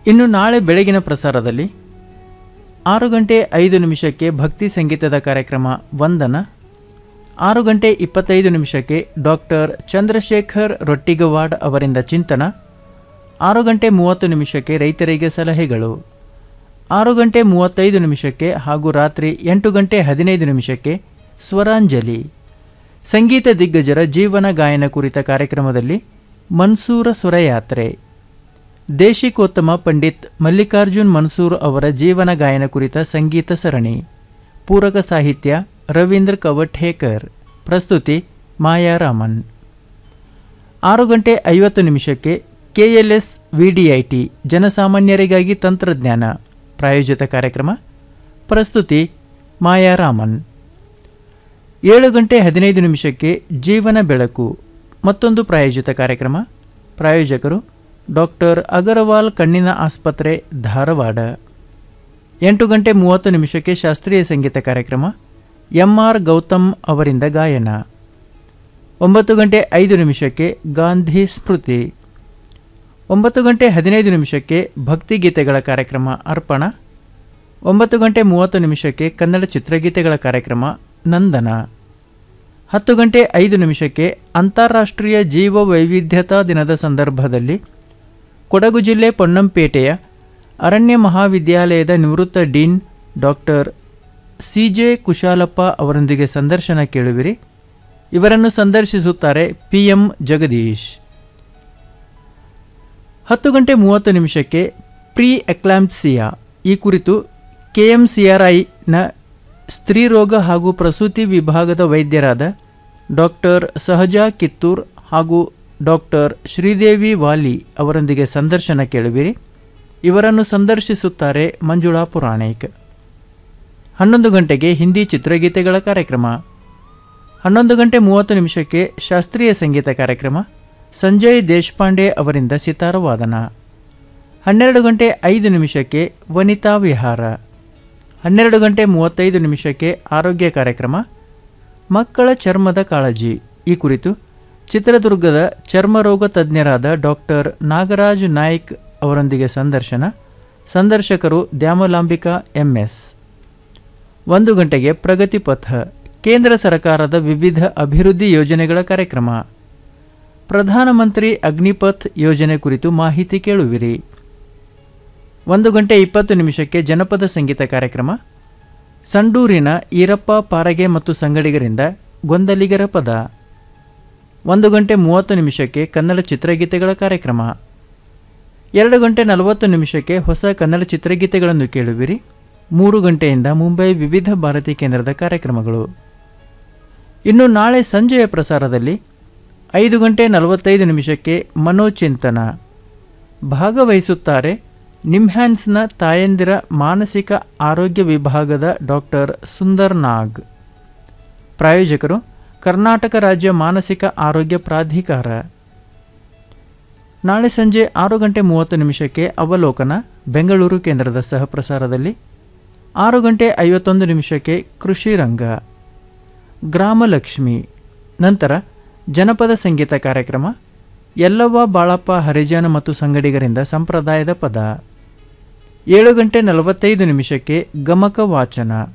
ಇನ್ನು ನಾಳೆ ಬೆಳಗಿನ ಪ್ರಸಾರದಲ್ಲಿ ಆರು ಗಂಟೆ ಐದು ನಿಮಿಷಕ್ಕೆ ಭಕ್ತಿ ಸಂಗೀತದ ಕಾರ್ಯಕ್ರಮ ವಂದನ ಆರು ಗಂಟೆ ಇಪ್ಪತ್ತೈದು ನಿಮಿಷಕ್ಕೆ ಡಾಕ್ಟರ್ ಚಂದ್ರಶೇಖರ್ ರೊಟ್ಟಿಗವಾಡ್ ಅವರಿಂದ ಚಿಂತನ ಆರು ಗಂಟೆ ಮೂವತ್ತು ನಿಮಿಷಕ್ಕೆ ರೈತರಿಗೆ ಸಲಹೆಗಳು ಆರು ಗಂಟೆ ಮೂವತ್ತೈದು ನಿಮಿಷಕ್ಕೆ ಹಾಗೂ ರಾತ್ರಿ ಎಂಟು ಗಂಟೆ ಹದಿನೈದು ನಿಮಿಷಕ್ಕೆ ಸ್ವರಾಂಜಲಿ ಸಂಗೀತ ದಿಗ್ಗಜರ ಜೀವನ ಗಾಯನ ಕುರಿತ ಕಾರ್ಯಕ್ರಮದಲ್ಲಿ ಮನ್ಸೂರ ಸುರಯಾತ್ರೆ ದೇಶಿಕೋತ್ತಮ ಪಂಡಿತ್ ಮಲ್ಲಿಕಾರ್ಜುನ್ ಮನ್ಸೂರ್ ಅವರ ಜೀವನ ಗಾಯನ ಕುರಿತ ಸಂಗೀತ ಸರಣಿ ಪೂರಕ ಸಾಹಿತ್ಯ ರವೀಂದ್ರ ಕವಠೇಕರ್ ಪ್ರಸ್ತುತಿ ಮಾಯಾರಾಮನ್ ಆರು ಗಂಟೆ ಐವತ್ತು ನಿಮಿಷಕ್ಕೆ ಕೆಎಲ್ಎಸ್ ವಿಡಿಐಟಿ ಜನಸಾಮಾನ್ಯರಿಗಾಗಿ ತಂತ್ರಜ್ಞಾನ ಪ್ರಾಯೋಜಿತ ಕಾರ್ಯಕ್ರಮ ಪ್ರಸ್ತುತಿ ಮಾಯಾರಾಮನ್ ಏಳು ಗಂಟೆ ಹದಿನೈದು ನಿಮಿಷಕ್ಕೆ ಜೀವನ ಬೆಳಕು ಮತ್ತೊಂದು ಪ್ರಾಯೋಜಿತ ಕಾರ್ಯಕ್ರಮ ಪ್ರಾಯೋಜಕರು ಡಾಕ್ಟರ್ ಅಗರವಾಲ್ ಕಣ್ಣಿನ ಆಸ್ಪತ್ರೆ ಧಾರವಾಡ ಎಂಟು ಗಂಟೆ ಮೂವತ್ತು ನಿಮಿಷಕ್ಕೆ ಶಾಸ್ತ್ರೀಯ ಸಂಗೀತ ಕಾರ್ಯಕ್ರಮ ಎಂಆರ್ ಗೌತಮ್ ಅವರಿಂದ ಗಾಯನ ಒಂಬತ್ತು ಗಂಟೆ ಐದು ನಿಮಿಷಕ್ಕೆ ಗಾಂಧಿ ಸ್ಮೃತಿ ಒಂಬತ್ತು ಗಂಟೆ ಹದಿನೈದು ನಿಮಿಷಕ್ಕೆ ಭಕ್ತಿಗೀತೆಗಳ ಕಾರ್ಯಕ್ರಮ ಅರ್ಪಣ ಒಂಬತ್ತು ಗಂಟೆ ಮೂವತ್ತು ನಿಮಿಷಕ್ಕೆ ಕನ್ನಡ ಚಿತ್ರಗೀತೆಗಳ ಕಾರ್ಯಕ್ರಮ ನಂದನ ಹತ್ತು ಗಂಟೆ ಐದು ನಿಮಿಷಕ್ಕೆ ಅಂತಾರಾಷ್ಟ್ರೀಯ ಜೀವ ವೈವಿಧ್ಯತಾ ದಿನದ ಸಂದರ್ಭದಲ್ಲಿ ಕೊಡಗು ಜಿಲ್ಲೆ ಪೊನ್ನಂಪೇಟೆಯ ಅರಣ್ಯ ಮಹಾವಿದ್ಯಾಲಯದ ನಿವೃತ್ತ dean doctor C J Kushalappa ಅವರೊಂದಿಗೆ ಸಂದರ್ಶನ ಕೇಳುವಿರಿ ಇವರನ್ನು ಸಂದರ್ಶಿಸುತ್ತಾರೆ ಪಿ ಎಂ ಜಗದೀಶ್ ಹತ್ತು ಗಂಟೆ ಮೂವತ್ತು ನಿಮಿಷಕ್ಕೆ ಪ್ರೀ ಎಕ್ಲಾಂಪ್ಸಿಯಾ ಈ ಕುರಿತು ಕೆಎಂಸಿಆರ್ಐನ ಸ್ತ್ರೀರೋಗ ಹಾಗೂ ಪ್ರಸೂತಿ ವಿಭಾಗದ ವೈದ್ಯರಾದ ಡಾಕ್ಟರ್ ಸಹಜಾ ಕಿತ್ತೂರ್ ಹಾಗೂ ಡಾಕ್ಟರ್ ಶ್ರೀದೇವಿ ವಾಲಿ ಅವರೊಂದಿಗೆ ಸಂದರ್ಶನ ಕೇಳುವಿರಿ ಇವರನ್ನು ಸಂದರ್ಶಿಸುತ್ತಾರೆ ಮಂಜುಳಾ ಪುರಾಣಿಕ್ ಹನ್ನೊಂದು ಗಂಟೆಗೆ ಹಿಂದಿ ಚಿತ್ರಗೀತೆಗಳ ಕಾರ್ಯಕ್ರಮ ಹನ್ನೊಂದು ಗಂಟೆ ಮೂವತ್ತು ನಿಮಿಷಕ್ಕೆ ಶಾಸ್ತ್ರೀಯ ಸಂಗೀತ ಕಾರ್ಯಕ್ರಮ ಸಂಜಯ್ ದೇಶಪಾಂಡೆ ಅವರಿಂದ ಸಿತಾರ ವಾದನ ಹನ್ನೆರಡು ಗಂಟೆ ಐದು ನಿಮಿಷಕ್ಕೆ ವನಿತಾ ವಿಹಾರ ಹನ್ನೆರಡು ಗಂಟೆ ಮೂವತ್ತೈದು ನಿಮಿಷಕ್ಕೆ ಆರೋಗ್ಯ ಕಾರ್ಯಕ್ರಮ ಮಕ್ಕಳ ಚರ್ಮದ ಕಾಳಜಿ ಈ ಕುರಿತು ಚಿತ್ರದುರ್ಗದ ಚರ್ಮರೋಗ ತಜ್ಞರಾದ ಡಾಕ್ಟರ್ ನಾಗರಾಜ್ ನಾಯ್ಕ್ ಅವರೊಂದಿಗೆ ಸಂದರ್ಶನ ಸಂದರ್ಶಕರು ದ್ಯಾಮಲಾಂಬಿಕಾ ಎಂಎಸ್ ಒಂದು ಗಂಟೆಗೆ ಪ್ರಗತಿ ಪಥ ಕೇಂದ್ರ ಸರ್ಕಾರದ ವಿವಿಧ ಅಭಿವೃದ್ಧಿ ಯೋಜನೆಗಳ ಕಾರ್ಯಕ್ರಮ ಪ್ರಧಾನಮಂತ್ರಿ ಅಗ್ನಿಪಥ್ ಯೋಜನೆ ಕುರಿತು ಮಾಹಿತಿ ಕೇಳುವಿರಿ ಒಂದು ಗಂಟೆ ಇಪ್ಪತ್ತು ನಿಮಿಷಕ್ಕೆ ಜನಪದ ಸಂಗೀತ ಕಾರ್ಯಕ್ರಮ ಸಂಡೂರಿನ ಈರಪ್ಪ ಪಾರಗೆ ಮತ್ತು ಸಂಗಡಿಗರಿಂದ ಗೊಂದಲಿಗರ ಪದ ಒಂದು ಗಂಟೆ ಮೂವತ್ತು ನಿಮಿಷಕ್ಕೆ ಕನ್ನಡ ಚಿತ್ರಗೀತೆಗಳ ಕಾರ್ಯಕ್ರಮ ಎರಡು ಗಂಟೆ ನಲವತ್ತು ನಿಮಿಷಕ್ಕೆ ಹೊಸ ಕನ್ನಡ ಚಿತ್ರಗೀತೆಗಳನ್ನು ಕೇಳುವಿರಿ ಮೂರು ಗಂಟೆಯಿಂದ ಮುಂಬೈ ವಿವಿಧ ಭಾರತಿ ಕೇಂದ್ರದ ಕಾರ್ಯಕ್ರಮಗಳು ಇನ್ನು ನಾಳೆ ಸಂಜೆಯ ಪ್ರಸಾರದಲ್ಲಿ ಐದು ಗಂಟೆ ನಲವತ್ತೈದು ನಿಮಿಷಕ್ಕೆ ಮನೋಚಿಂತನ ಭಾಗವಹಿಸುತ್ತಾರೆ ನಿಮ್ಹ್ಯಾನ್ಸ್ನ ತಾಯಂದಿರ ಮಾನಸಿಕ ಆರೋಗ್ಯ ವಿಭಾಗದ ಡಾಕ್ಟರ್ ಸುಂದರ್ ನಾಗ್ ಪ್ರಾಯೋಜಕರು ಕರ್ನಾಟಕ ರಾಜ್ಯ ಮಾನಸಿಕ ಆರೋಗ್ಯ ಪ್ರಾಧಿಕಾರ ನಾಳೆ ಸಂಜೆ ಆರು ಗಂಟೆ ಮೂವತ್ತು ನಿಮಿಷಕ್ಕೆ ಅವಲೋಕನ ಬೆಂಗಳೂರು ಕೇಂದ್ರದ ಸಹ ಪ್ರಸಾರದಲ್ಲಿ ಆರು ಗಂಟೆ ಐವತ್ತೊಂದು ನಿಮಿಷಕ್ಕೆ ಕೃಷಿ ರಂಗ ಗ್ರಾಮಲಕ್ಷ್ಮಿ ನಂತರ ಜನಪದ ಸಂಗೀತ ಕಾರ್ಯಕ್ರಮ ಎಲ್ಲವ್ವ ಬಾಳಪ್ಪ ಹರಿಜನ ಮತ್ತು ಸಂಗಡಿಗರಿಂದ ಸಂಪ್ರದಾಯದ ಪದ ಏಳು ಗಂಟೆ ನಲವತ್ತೈದು ನಿಮಿಷಕ್ಕೆ ಗಮಕ ವಾಚನ